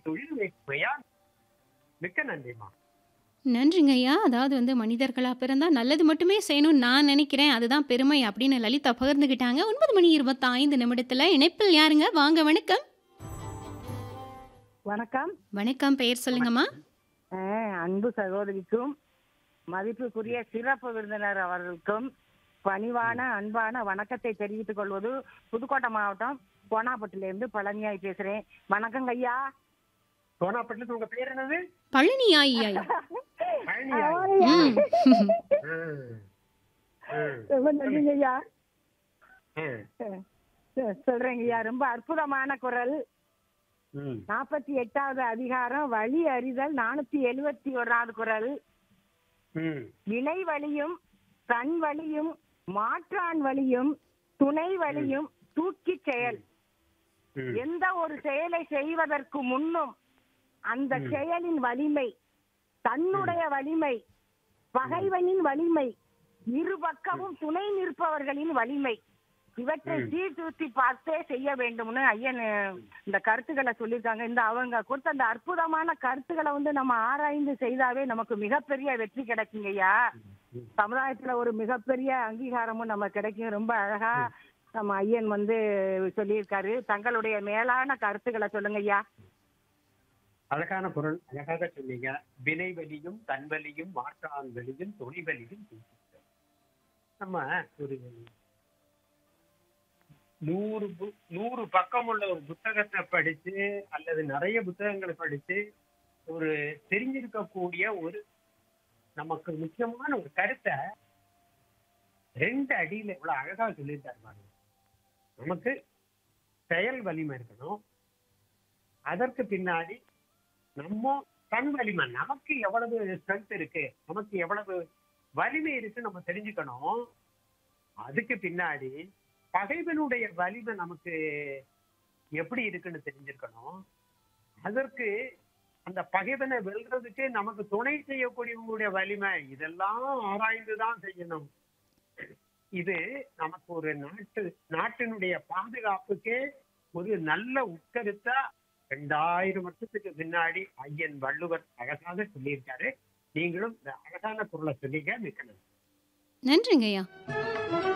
தொழில் வேற்றுமையா மிக்க நன்றிமா நன்றிங்க ஐயா. அதாவது வந்து மனிதர்களா பிறந்தா நல்லது மட்டுமே செய்யணும்னு நான் நினைக்கிறேன். அதுதான் பெருமை அப்படின்னு லலிதா பகிர்ந்துக்கிட்டாங்க. 9 மணி 25 நிமிடத்துல இணைப்பில் யாருங்க? வாங்க வணக்கம். வணக்கம் வணக்கம். பெயர் சொல்லுங்கம்மா. அஹ், அன்பு சகோதரிக்கும் மதிப்புக்குரிய சிறப்பு விருந்தினர் அவர்களுக்கும் பணிவான அன்பான வணக்கத்தை தெரிவித்துக் கொள்வது புதுக்கோட்டை மாவட்டம் கோனாப்பட்டிலிருந்து பழனியாய் பேசுறேன் வணக்கங்க ஐயா சோனாப்பட்டில உங்க பேர் என்னது பழனி ஆயி ஐயா. பழனி ஆமாய்யா. ம். ம். ம். ரொம்ப நன்றிங்க ஐயா ம். அஹ், சொ- சொல்றேங்க ஐயா ரொம்ப அற்புதமான குரல் ம். நாற்பத்தி எட்டாவது அதிகாரம் வழி அறிதல் நானூத்தி எழுவத்தி ஓராவது குரல் ம். வினை வழியும் தன் வழியும் மாற்றான் வழியும் துணை வழியும் தூக்கிச் செயல் ம். எந்த ஒரு செயலை செய்வதற்கு முன்னும் அந்த ம். செயலின் வலிமை தன்னுடைய வலிமை பகைவனின் வலிமை இரு பக்கமும் துணை நிற்பவர்களின் வலிமை இவற்றை ம். சீர்தூத்தி பார்த்தே செய்ய வேண்டும்னு ஐயன் அஹ், இந்த கருத்துக்களை சொல்லியிருக்காங்க இந்த அவங்க கொடுத்த அந்த அற்புதமான கருத்துக்களை வந்து நம்ம ஆராய்ந்து செய்தாவே நமக்கு மிகப்பெரிய வெற்றி கிடைக்குங்க ஐயா ம். சமுதாயத்துல ஒரு மிகப்பெரிய அங்கீகாரமும் நம்ம கிடைக்கும் ரொம்ப அழகா நம்ம ஐயன் வந்து சொல்லியிருக்காரு தங்களுடைய மேலான கருத்துக்களை சொல்லுங்க ஐயா அழகான பொருள் அழகாக சொன்னீங்க வினை வலியும் தன்வலியும் மாற்றான் வலியும் துணை வலியும் தூக்கிட்டு. நம்ம ஒரு நூறு பு- நூறு பக்கம் உள்ள ஒரு புத்தகத்தை படிச்சு அல்லது நிறைய புத்தகங்களை படிச்சு ஒரு தெரிஞ்சிருக்கக்கூடிய ஒரு நமக்கு முக்கியமான ஒரு கருத்தை ரெண்டு அடியில இவ்வளவு அழகா சொல்லியிருக்காரு பாருங்க நமக்கு செயல் வலிமை இருக்கணும் அதற்கு பின்னாடி நம்ம தன் வலிமை நமக்கு எவ்வளவு ஸ்ட்ரென்த் இருக்கு நமக்கு எவ்வளவு வலிமை இருக்கு நம்ம தெரிஞ்சுக்கணும் அதுக்கு பின்னாடி பகைவனுடைய வலிமை நமக்கு எப்படி இருக்குன்னு தெரிஞ்சிருக்கணும் அதற்கு அந்த பகைவனை வெல்றதுக்கு நமக்கு துணை செய்யக்கூடியவங்களுடைய வலிமை இதெல்லாம் ஆராய்ந்துதான் செய்யணும் இது நமக்கு ஒரு நாட்டு நாட்டினுடைய பாதுகாப்புக்கே ஒரு நல்ல உட்கருத்தா ரெண்டாயிரம் வருஷத்துக்கு முன்னாடி ஐயன் வள்ளுவர் அழகாக சொல்லியிருக்காரு நீங்களும் இந்த அழகான பொருளை சொன்னீங்க மிக்க நன்றி நன்றிங்க ஐயா.